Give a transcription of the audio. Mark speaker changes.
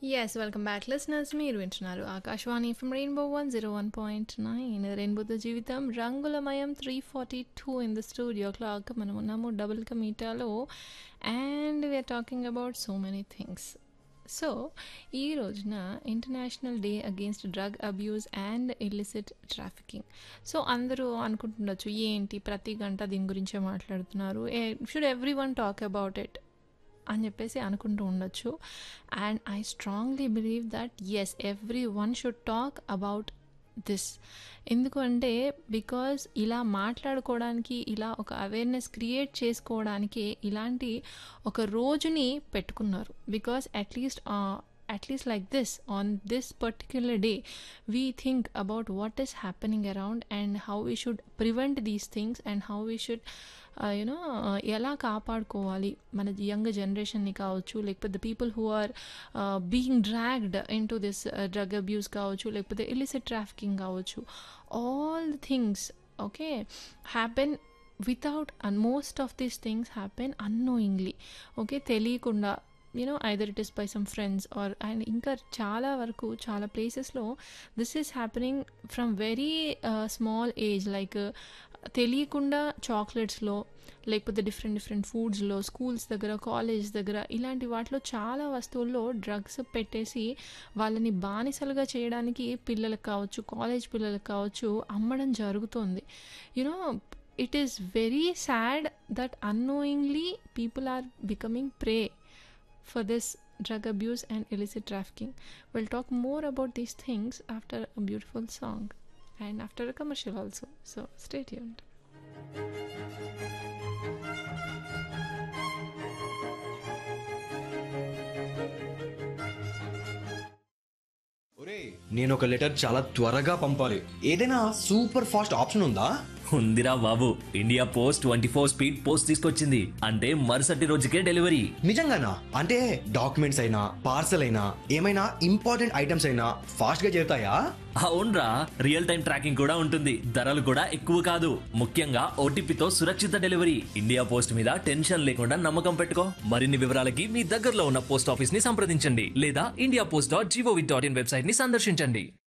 Speaker 1: Yes welcome back listeners మీరు వింటున్నారు Akashvani from rainbow one zero one point nine రెయిన్బోతో జీవితం రంగులమయం three forty two in the studio clock మనం ఉన్నాము డబుల్ కమీటాలో and we are talking about so many things so ఈ రోజున international day against drug abuse and illicit trafficking so అందరూ అనుకుంటుండొచ్చు ఏంటి ప్రతి గంట దీని గురించే మాట్లాడుతున్నారు should every one talk about it అని చెప్పేసి అనుకుంటూ ఉండొచ్చు and I strongly believe that yes every one should talk about this ఎందుకంటే బికాజ్ ఇలా మాట్లాడుకోవడానికి ఇలా ఒక అవేర్నెస్ క్రియేట్ చేసుకోవడానికి ఇలాంటి ఒక రోజుని పెట్టుకున్నారు because at least at least like this on this particular day we think about what is happening around and how we should prevent these things and how we should you know ఎలా కాపాడుకోవాలి మన యంగ్ జనరేషన్ని కావచ్చు లేకపోతే people who are being dragged in to this drug abuse కావచ్చు లేకపోతే illicit trafficking కావచ్చు all the things okay happen without and most of these things happen annoyingly okay తెలియకుండా you know either it is by some friends are and ఇంకా చాలా వరకు చాలా ప్లేసెస్లో this is happening from very small age like తెలియకుండా చాక్లెట్స్లో లేకపోతే different different ఫుడ్స్లో స్కూల్స్ దగ్గర కాలేజ్ దగ్గర ఇలాంటి వాటిలో చాలా వస్తువుల్లో డ్రగ్స్ పెట్టేసి వాళ్ళని బానిసలుగా చేయడానికి పిల్లలకు కావచ్చు కాలేజ్ పిల్లలకు కావచ్చు అమ్మడం జరుగుతుంది you know it is very sad that annoyingly people are becoming prey for this drug abuse and illicit trafficking. We'll talk more about these things after a beautiful song and after a commercial also. So stay tuned.
Speaker 2: నేను ఒక letter చాలా త్వరగా పంపాలి ఏదైనా super fast option ఉందా
Speaker 3: ఉందిరా బాబు India post twenty four speed post తీసుకొచ్చింది అంటే మరుసటి రోజుకే డెలివరీ
Speaker 2: నిజంగానా అంటే డాక్యుమెంట్స్ అయినా పార్సల్ అయినా ఏమైనా ఇంపార్టెంట్ ఐటమ్స్ అయినా ఫాస్ట్ గా చేరుతాయా
Speaker 3: అవునరా రియల్ టైం ట్రాకింగ్ కూడా ఉంటుంది ధరలు కూడా ఎక్కువ కాదు ముఖ్యంగా ఓటీపీతో సురక్షిత డెలివరీ ఇండియా పోస్ట్ మీద టెన్షన్ లేకుండా నమ్మకం పెట్టుకో మరిన్ని వివరాలకి మీ దగ్గరలో ఉన్న పోస్ట్ ఆఫీస్ ని సంప్రదించండి లేదా India post dot gov dot in website ని సందర్శించండి